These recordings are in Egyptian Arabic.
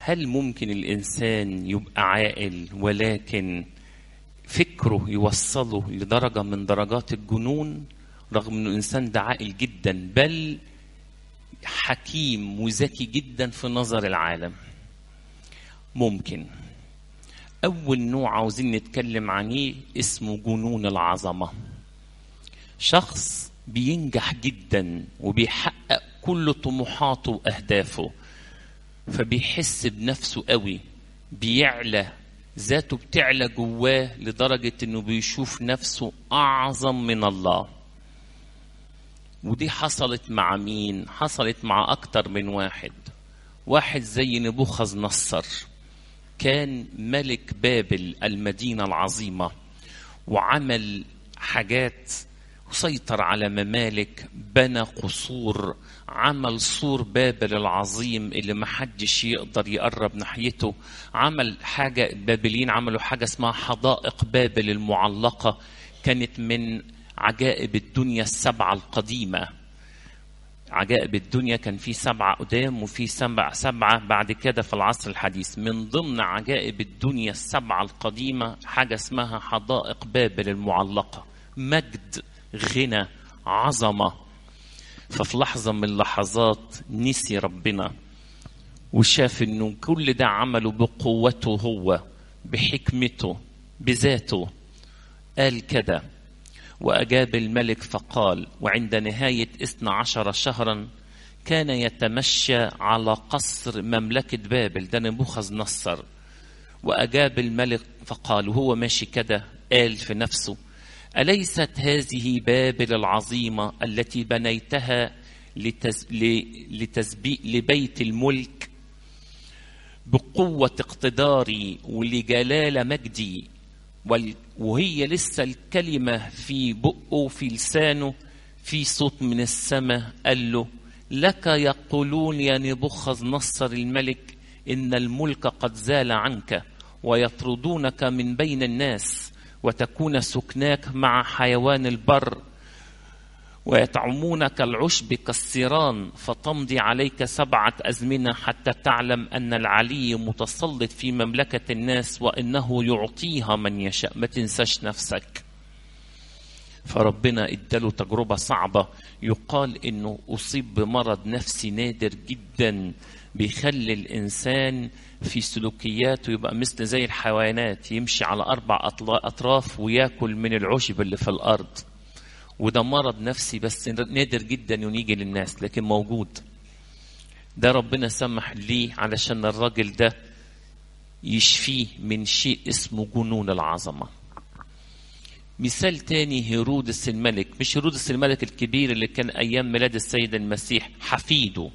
هل ممكن الإنسان يبقى عاقل ولكن فكره يوصله لدرجة من درجات الجنون رغم أنه الإنسان ده عاقل جدا بل حكيم وذكي جدا في نظر العالم ممكن أول نوع عاوزين نتكلم عنيه اسمه جنون العظمة شخص بينجح جدا وبيحقق كل طموحاته وأهدافه فبيحس بنفسه قوي بيعلى ذاته بتعلى جواه لدرجة انه بيشوف نفسه اعظم من الله ودي حصلت مع مين حصلت مع اكتر من واحد واحد زي نبوخذ نصر كان ملك بابل المدينة العظيمة وعمل حاجات وسيطر على ممالك بنى قصور عمل سور بابل العظيم اللي محدش يقدر يقرب ناحيته عمل حاجة بابليين عملوا حاجة اسمها حدائق بابل المعلقة كانت من عجائب الدنيا السبعة القديمة عجائب الدنيا كان في سبعة قدام وفي سبع سبعة بعد كده في العصر الحديث من ضمن عجائب الدنيا السبعة القديمة حاجة اسمها حدائق بابل المعلقة مجد غنى عظمة ففي لحظة من اللحظات نسي ربنا وشاف انه كل ده عمله بقوته هو بحكمته بذاته قال كده وأجاب الملك فقال وعند نهاية اثنى عشر شهرا كان يتمشى على قصر مملكة بابل ده نبوخذ نصر وأجاب الملك فقال وهو ماشي كده قال في نفسه أليست هذه بابل العظيمة التي بنيتها لتز... ل... لتسبيق لبيت الملك بقوة اقتداري ولجلال مجدي وال... وهي لسه الكلمة في بقه في لسانه في صوت من السماء قال له لك يقولون يا نبوخذ نصر الملك إن الملك قد زال عنك ويطردونك من بين الناس وتكون سكناك مع حيوان البر ويطعمونك العشب كالصيران فتمضي عليك سبعة أزمنة حتى تعلم أن العلي متسلط في مملكة الناس وإنه يعطيها من يشاء ما تنساش نفسك فربنا اداله تجربة صعبة يقال انه اصيب بمرض نفسي نادر جدا بيخلي الانسان في سلوكياته يبقى مثل زي الحيوانات يمشي على اربع اطراف وياكل من العشب اللي في الارض وده مرض نفسي بس نادر جدا يجي للناس لكن موجود ده ربنا سمح ليه علشان الراجل ده يشفيه من شيء اسمه جنون العظمه مثال تاني هيرودس الملك مش هيرودس الملك الكبير اللي كان ايام ميلاد السيد المسيح حفيده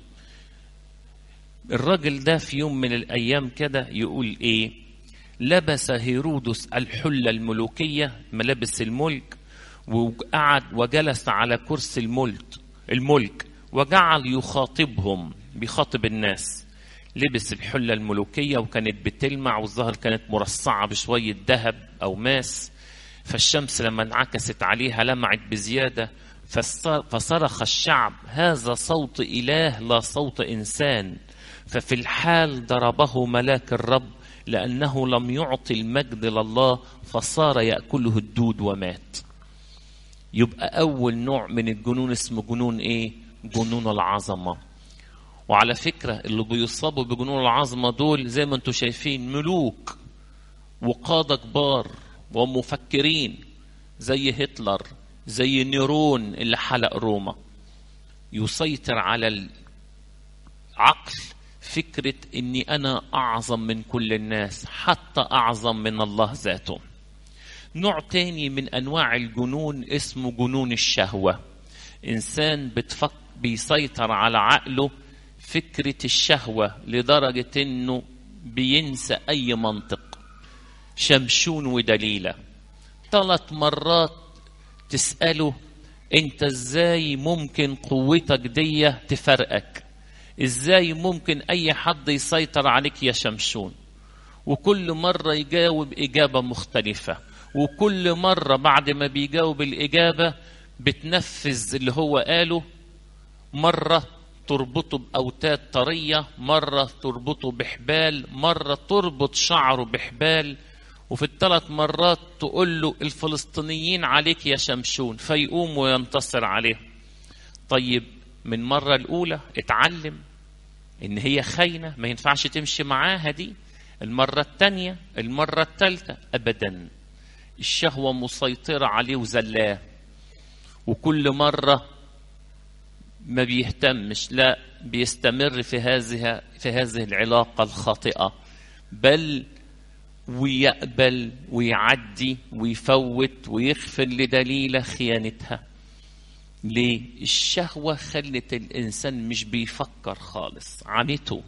الراجل ده في يوم من الايام كده يقول ايه لبس هيرودس الحله الملوكيه ملابس الملك وقعد وجلس على كرسي الملك الملك وجعل يخاطبهم بيخاطب الناس لبس الحله الملوكيه وكانت بتلمع والظهر كانت مرصعه بشويه ذهب او ماس فالشمس لما انعكست عليها لمعت بزيادة فصرخ الشعب هذا صوت إله لا صوت إنسان ففي الحال ضربه ملاك الرب لأنه لم يعطي المجد لله فصار يأكله الدود ومات يبقى أول نوع من الجنون اسمه جنون إيه؟ جنون العظمة وعلى فكرة اللي بيصابوا بجنون العظمة دول زي ما انتم شايفين ملوك وقادة كبار ومفكرين زي هتلر زي نيرون اللي حلق روما يسيطر على العقل فكرة اني انا اعظم من كل الناس حتى اعظم من الله ذاته نوع تاني من انواع الجنون اسمه جنون الشهوة انسان بتفك بيسيطر على عقله فكرة الشهوة لدرجة انه بينسى اي منطق شمشون ودليلة ثلاث مرات تسأله انت ازاي ممكن قوتك دي تفرقك ازاي ممكن اي حد يسيطر عليك يا شمشون وكل مرة يجاوب إجابة مختلفة وكل مرة بعد ما بيجاوب الإجابة بتنفذ اللي هو قاله مرة تربطه بأوتاد طرية مرة تربطه بحبال مرة تربط شعره بحبال وفي الثلاث مرات تقول له الفلسطينيين عليك يا شمشون فيقوم وينتصر عليه طيب من المرة الأولى اتعلم إن هي خاينة ما ينفعش تمشي معاها دي المرة الثانية المرة الثالثة أبدا الشهوة مسيطرة عليه وزلاه وكل مرة ما بيهتمش لا بيستمر في هذه في هذه العلاقة الخاطئة بل ويقبل ويعدي ويفوت ويغفر لدليلة خيانتها ليه؟ الشهوة خلت الإنسان مش بيفكر خالص عمته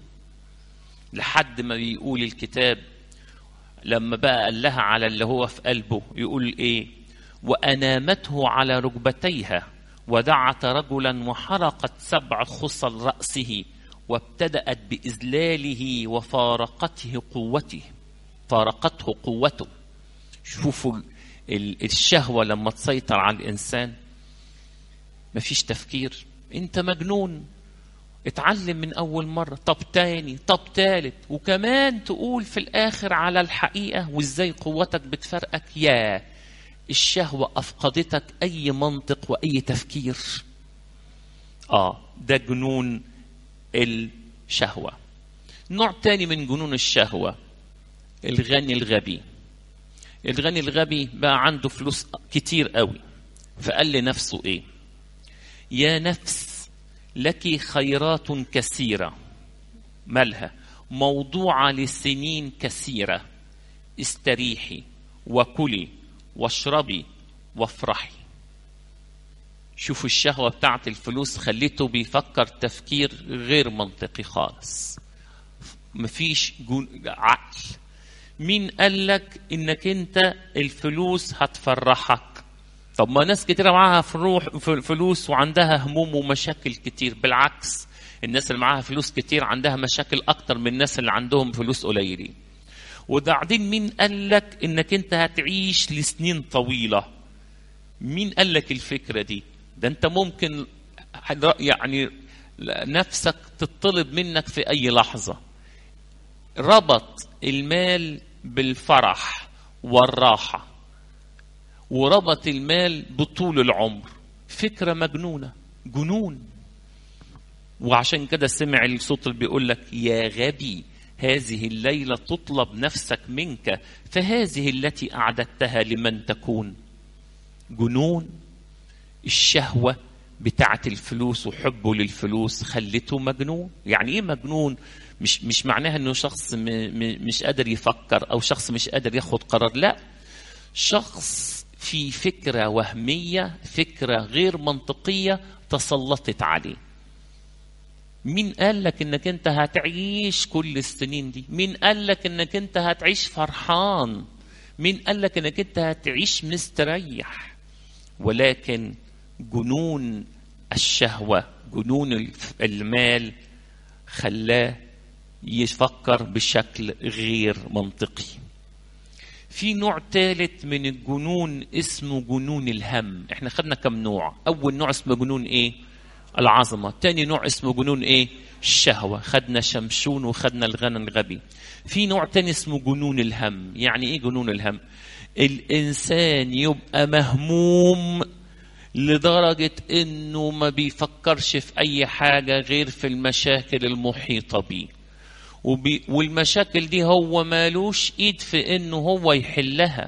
لحد ما بيقول الكتاب لما بقى قال لها على اللي هو في قلبه يقول ايه وأنامته على ركبتيها ودعت رجلا وحرقت سبع خصل رأسه وابتدأت بإذلاله وفارقته قوته فارقته قوته شوفوا الشهوة لما تسيطر على الإنسان مفيش تفكير انت مجنون اتعلم من اول مرة طب تاني طب تالت وكمان تقول في الاخر على الحقيقة وازاي قوتك بتفرقك يا الشهوة افقدتك اي منطق واي تفكير اه ده جنون الشهوة نوع تاني من جنون الشهوة الغني الغبي الغني الغبي بقى عنده فلوس كتير قوي فقال لنفسه ايه يا نفس لك خيرات كثيرة مالها موضوعة لسنين كثيرة استريحي وكلي واشربي وافرحي شوفوا الشهوة بتاعت الفلوس خليته بيفكر تفكير غير منطقي خالص مفيش عقل مين قال لك انك انت الفلوس هتفرحك طب ما ناس كتيرة معاها فروح فلوس وعندها هموم ومشاكل كتير بالعكس الناس اللي معاها فلوس كتير عندها مشاكل أكتر من الناس اللي عندهم فلوس قليلين وبعدين مين قال لك إنك أنت هتعيش لسنين طويلة مين قال لك الفكرة دي ده أنت ممكن يعني نفسك تطلب منك في أي لحظة ربط المال بالفرح والراحه وربط المال بطول العمر فكرة مجنونة جنون وعشان كده سمع الصوت اللي بيقول لك يا غبي هذه الليلة تطلب نفسك منك فهذه التي أعددتها لمن تكون جنون الشهوة بتاعة الفلوس وحبه للفلوس خلته مجنون يعني ايه مجنون مش مش معناها انه شخص م م مش قادر يفكر او شخص مش قادر ياخد قرار لا شخص في فكرة وهمية فكرة غير منطقية تسلطت عليه مين قال لك انك انت هتعيش كل السنين دي مين قال لك انك انت هتعيش فرحان مين قال لك انك انت هتعيش مستريح ولكن جنون الشهوة جنون المال خلاه يفكر بشكل غير منطقي في نوع ثالث من الجنون اسمه جنون الهم احنا خدنا كم نوع اول نوع اسمه جنون ايه العظمه تاني نوع اسمه جنون ايه الشهوه خدنا شمشون وخدنا الغنى الغبي في نوع تاني اسمه جنون الهم يعني ايه جنون الهم الانسان يبقى مهموم لدرجه انه ما بيفكرش في اي حاجه غير في المشاكل المحيطه بيه وبي والمشاكل دي هو مالوش ايد في انه هو يحلها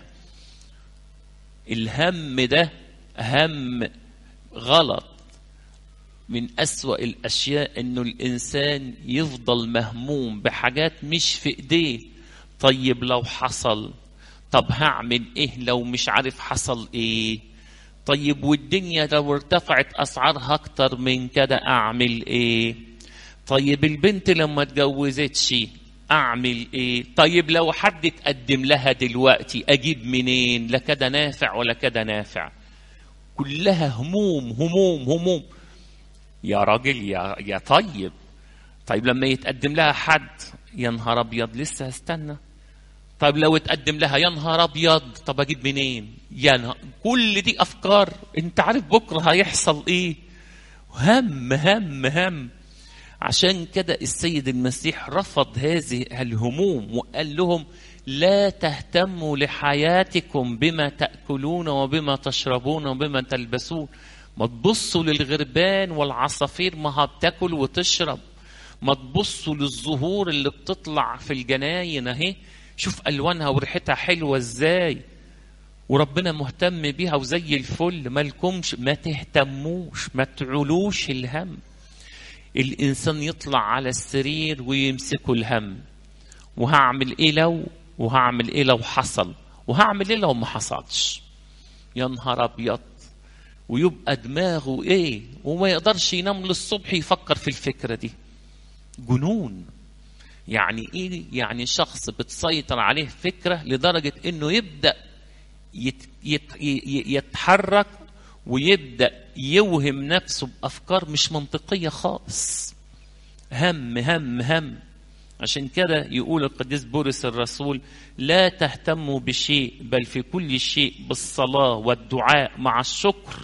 الهم ده هم غلط من أسوأ الأشياء إنه الإنسان يفضل مهموم بحاجات مش في إيديه طيب لو حصل طب هعمل إيه لو مش عارف حصل إيه طيب والدنيا لو ارتفعت أسعارها أكتر من كده أعمل إيه طيب البنت لما اتجوزتش اعمل ايه طيب لو حد اتقدم لها دلوقتي اجيب منين لا كده نافع ولا كده نافع كلها هموم هموم هموم يا راجل يا يا طيب طيب لما يتقدم لها حد يا نهار ابيض لسه هستنى طيب لو اتقدم لها يا نهار ابيض طب اجيب منين يا نهار كل دي افكار انت عارف بكره هيحصل ايه هم هم هم عشان كده السيد المسيح رفض هذه الهموم وقال لهم لا تهتموا لحياتكم بما تاكلون وبما تشربون وبما تلبسون ما تبصوا للغربان والعصافير ما بتاكل وتشرب ما تبصوا للزهور اللي بتطلع في الجناين اهي شوف الوانها وريحتها حلوه ازاي وربنا مهتم بيها وزي الفل مالكمش ما تهتموش ما تعلوش الهم الانسان يطلع على السرير ويمسكوا الهم وهعمل ايه لو وهعمل ايه لو حصل وهعمل ايه لو ما حصلش يا نهار ابيض ويبقى دماغه ايه وما يقدرش ينام للصبح يفكر في الفكره دي جنون يعني ايه يعني شخص بتسيطر عليه فكره لدرجه انه يبدا يت يت يتحرك ويبدا يوهم نفسه بافكار مش منطقيه خالص هم هم هم عشان كده يقول القديس بولس الرسول لا تهتموا بشيء بل في كل شيء بالصلاه والدعاء مع الشكر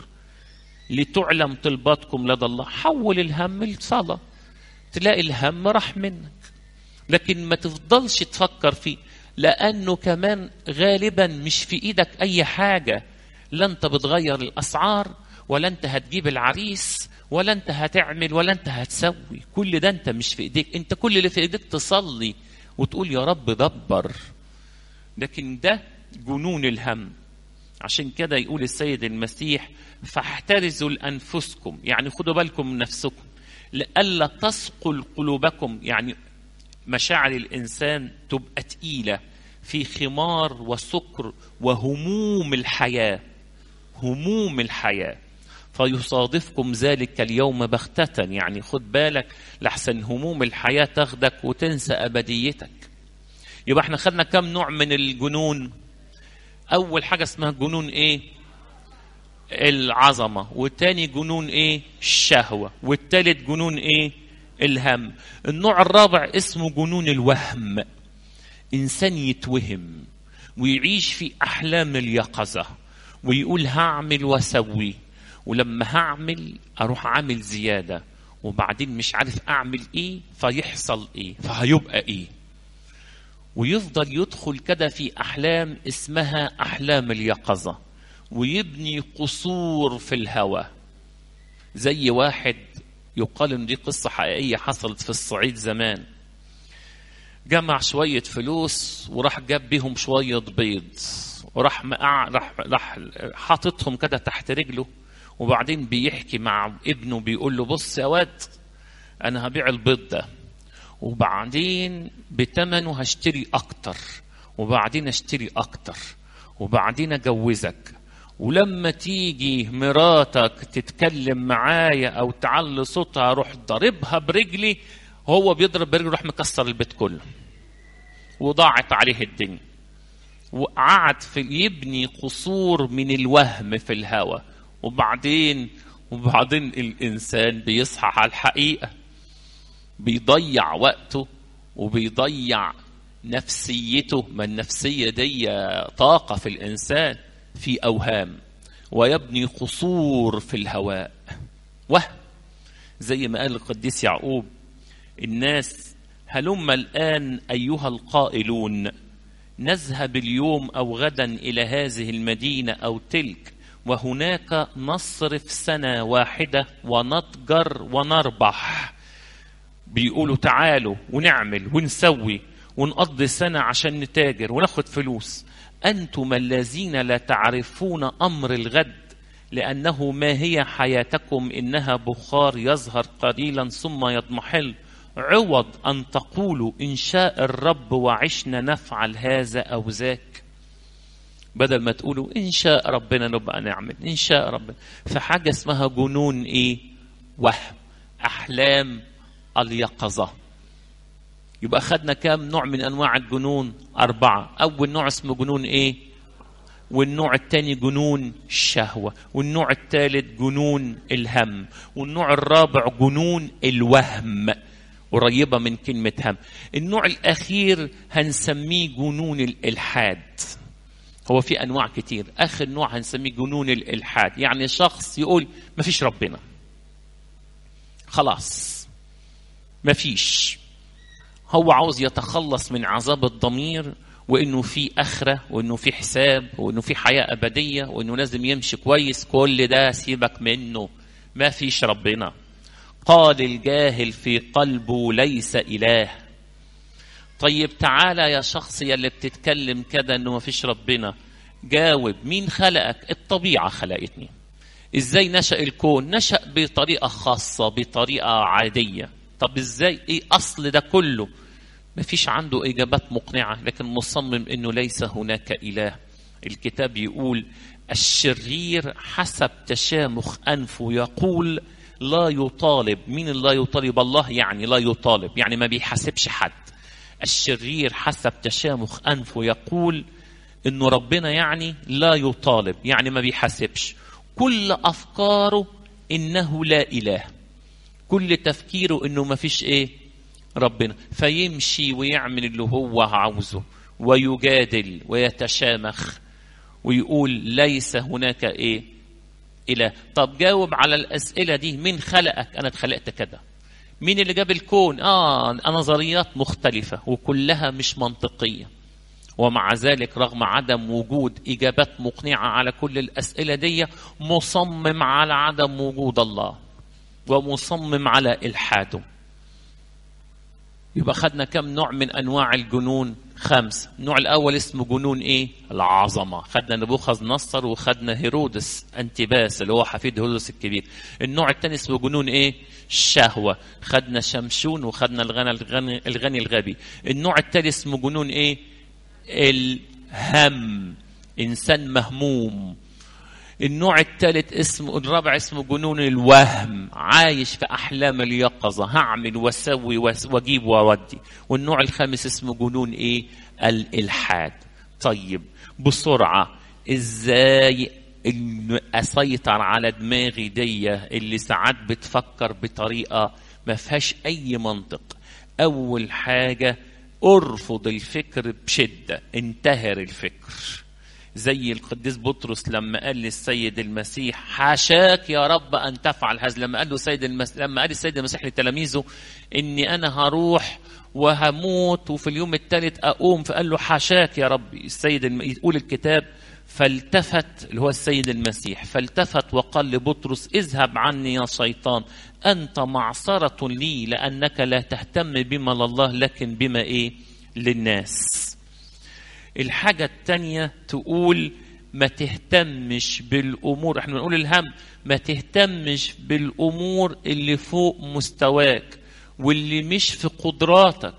لتعلم طلباتكم لدى الله حول الهم لصلاه تلاقي الهم راح منك لكن ما تفضلش تفكر فيه لانه كمان غالبا مش في ايدك اي حاجه لا انت بتغير الاسعار ولا انت هتجيب العريس ولا انت هتعمل ولا انت هتسوي كل ده انت مش في ايديك انت كل اللي في ايديك تصلي وتقول يا رب دبر لكن ده جنون الهم عشان كده يقول السيد المسيح فاحترزوا لانفسكم يعني خدوا بالكم من نفسكم لئلا تثقل قلوبكم يعني مشاعر الانسان تبقى تقيله في خمار وسكر وهموم الحياه هموم الحياه فيصادفكم ذلك اليوم بغتة يعني خد بالك لحسن هموم الحياة تاخدك وتنسى أبديتك يبقى احنا خدنا كم نوع من الجنون أول حاجة اسمها جنون إيه العظمة والتاني جنون إيه الشهوة والتالت جنون إيه الهم النوع الرابع اسمه جنون الوهم إنسان يتوهم ويعيش في أحلام اليقظة ويقول هعمل واسوي ولما هعمل اروح عامل زياده وبعدين مش عارف اعمل ايه فيحصل ايه فهيبقى ايه ويفضل يدخل كده في احلام اسمها احلام اليقظه ويبني قصور في الهوى زي واحد يقال ان دي قصه حقيقيه حصلت في الصعيد زمان جمع شويه فلوس وراح جاب بيهم شويه بيض وراح مقع راح راح حاططهم كده تحت رجله وبعدين بيحكي مع ابنه بيقول له بص يا واد انا هبيع البيض ده وبعدين بتمنه هشتري اكتر وبعدين اشتري اكتر وبعدين اجوزك ولما تيجي مراتك تتكلم معايا او تعلي صوتها اروح ضاربها برجلي هو بيضرب برجله يروح مكسر البيت كله وضاعت عليه الدنيا وقعد في يبني قصور من الوهم في الهوى وبعدين وبعدين الانسان بيصحى على الحقيقه بيضيع وقته وبيضيع نفسيته ما النفسيه دي طاقه في الانسان في اوهام ويبني قصور في الهواء وهم زي ما قال القديس يعقوب الناس هلم الان ايها القائلون نذهب اليوم او غدا الى هذه المدينه او تلك وهناك نصرف سنة واحدة ونتجر ونربح بيقولوا تعالوا ونعمل ونسوي ونقضي سنة عشان نتاجر وناخد فلوس أنتم الذين لا تعرفون أمر الغد لأنه ما هي حياتكم إنها بخار يظهر قليلا ثم يضمحل عوض أن تقولوا إن شاء الرب وعشنا نفعل هذا أو ذاك بدل ما تقولوا ان شاء ربنا نبقى نعمل ان شاء ربنا فحاجه اسمها جنون ايه وهم احلام اليقظه يبقى خدنا كام نوع من انواع الجنون اربعه اول نوع اسمه جنون ايه والنوع الثاني جنون الشهوه والنوع الثالث جنون الهم والنوع الرابع جنون الوهم قريبه من كلمه هم النوع الاخير هنسميه جنون الالحاد هو في انواع كتير اخر نوع هنسميه جنون الالحاد يعني شخص يقول ما فيش ربنا خلاص مفيش هو عاوز يتخلص من عذاب الضمير وانه في اخره وانه في حساب وانه في حياه ابديه وانه لازم يمشي كويس كل ده سيبك منه ما فيش ربنا قال الجاهل في قلبه ليس اله طيب تعالى يا شخص يا اللي بتتكلم كده انه ما فيش ربنا جاوب مين خلقك الطبيعه خلقتني ازاي نشا الكون نشا بطريقه خاصه بطريقه عاديه طب ازاي ايه اصل ده كله ما فيش عنده اجابات مقنعه لكن مصمم انه ليس هناك اله الكتاب يقول الشرير حسب تشامخ انفه يقول لا يطالب مين لا يطالب الله يعني لا يطالب يعني ما بيحاسبش حد الشرير حسب تشامخ انفه يقول انه ربنا يعني لا يطالب يعني ما بيحاسبش كل افكاره انه لا اله كل تفكيره انه ما فيش ايه ربنا فيمشي ويعمل اللي هو عاوزه ويجادل ويتشامخ ويقول ليس هناك ايه اله طب جاوب على الاسئله دي مين خلقك انا اتخلقت كده مين اللي جاب الكون اه نظريات مختلفه وكلها مش منطقيه ومع ذلك رغم عدم وجود اجابات مقنعه على كل الاسئله دي مصمم على عدم وجود الله ومصمم على الحاده يبقى خدنا كم نوع من انواع الجنون خمسه النوع الاول اسمه جنون ايه العظمه خدنا نبوخذ نصر وخدنا هيرودس انتباس اللي هو حفيد هيرودس الكبير النوع الثاني اسمه جنون ايه الشهوه خدنا شمشون وخدنا الغنى الغني, الغني الغبي النوع الثالث اسمه جنون ايه الهم انسان مهموم النوع الثالث اسمه الرابع اسمه جنون الوهم عايش في احلام اليقظه هعمل واسوي واجيب واودي والنوع الخامس اسمه جنون ايه الالحاد طيب بسرعه ازاي اسيطر على دماغي دي اللي ساعات بتفكر بطريقه ما فيهاش اي منطق اول حاجه ارفض الفكر بشده انتهر الفكر زي القديس بطرس لما قال للسيد المسيح حاشاك يا رب ان تفعل هذا لما قال له سيد المس... لما قال السيد المسيح لتلاميذه اني انا هروح وهموت وفي اليوم الثالث اقوم فقال له حاشاك يا رب السيد الم... يقول الكتاب فالتفت اللي هو السيد المسيح فالتفت وقال لبطرس اذهب عني يا شيطان انت معصره لي لانك لا تهتم بما لله لكن بما ايه للناس الحاجة التانية تقول ما تهتمش بالأمور احنا بنقول الهم ما تهتمش بالأمور اللي فوق مستواك واللي مش في قدراتك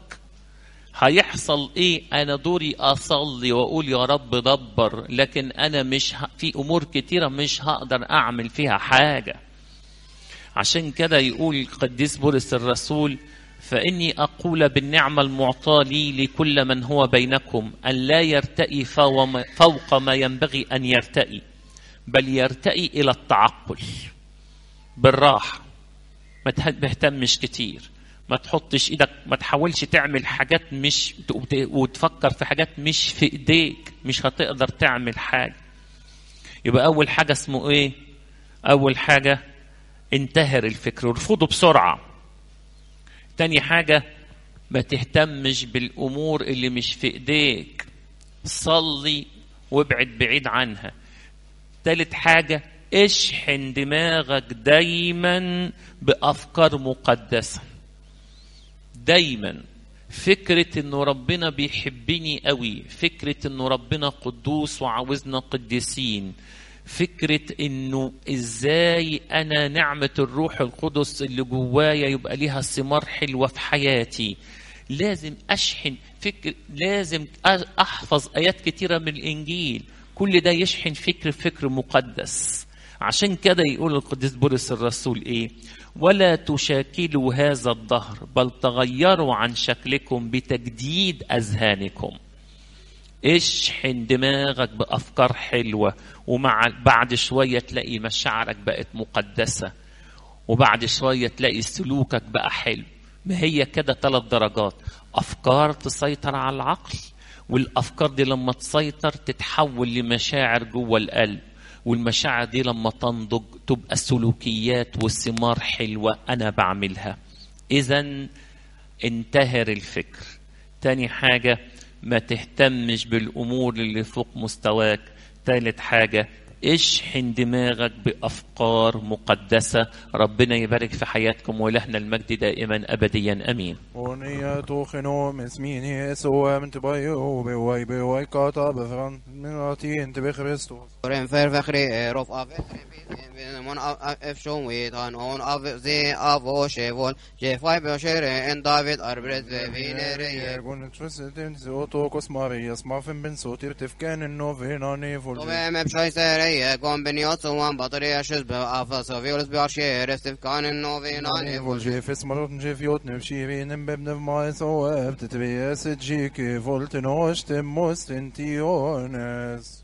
هيحصل ايه انا دوري اصلي واقول يا رب دبر لكن انا مش ه... في امور كتيره مش هقدر اعمل فيها حاجه عشان كده يقول القديس بولس الرسول فإني أقول بالنعمة المعطاة لي لكل من هو بينكم أن لا يرتئي فوق ما ينبغي أن يرتئي بل يرتئي إلى التعقل بالراحة ما تهتمش كتير ما تحطش ايدك ما تحاولش تعمل حاجات مش وتفكر في حاجات مش في ايديك مش هتقدر تعمل حاجة يبقى أول حاجة اسمه إيه؟ أول حاجة انتهر الفكر وارفضه بسرعة تاني حاجة ما تهتمش بالأمور اللي مش في إيديك صلي وابعد بعيد عنها تالت حاجة اشحن دماغك دايما بأفكار مقدسة دايما فكرة انه ربنا بيحبني قوي فكرة انه ربنا قدوس وعاوزنا قديسين فكرة انه ازاي انا نعمة الروح القدس اللي جوايا يبقى ليها ثمار حلوة في حياتي لازم اشحن فكر لازم احفظ ايات كتيرة من الانجيل كل ده يشحن فكر فكر مقدس عشان كده يقول القديس بولس الرسول ايه ولا تشاكلوا هذا الدهر بل تغيروا عن شكلكم بتجديد اذهانكم اشحن دماغك بافكار حلوه ومع بعد شويه تلاقي مشاعرك بقت مقدسه وبعد شويه تلاقي سلوكك بقى حلو ما هي كده ثلاث درجات افكار تسيطر على العقل والافكار دي لما تسيطر تتحول لمشاعر جوه القلب والمشاعر دي لما تنضج تبقى سلوكيات وثمار حلوه انا بعملها اذا انتهر الفكر تاني حاجة ما تهتمش بالأمور اللي فوق مستواك تالت حاجة اشحن دماغك بأفكار مقدسة ربنا يبارك في حياتكم ولهنا المجد دائما أبديا أمين ونية توخنو مسميني سوى من تبايو بواي بواي كاتا بفران من راتي انت بخريستوس Oren för växri rof av mon av efshon vid han on av ze av och chevol je fai be shere en David arbret ve vinere يرجون تفسدين زوتو كوسماريا سمافن بن صوتي تفكان النوفينا نيفول Och vem är psöjsare, kom beniot som han batteria skjuts be afas och violas be archer efter kanen och vinan نيفول جي في سمرات جي فيوت نفشي بين ببن ما سو ابتتبيس جيكي فولت نوشت مستنتيونس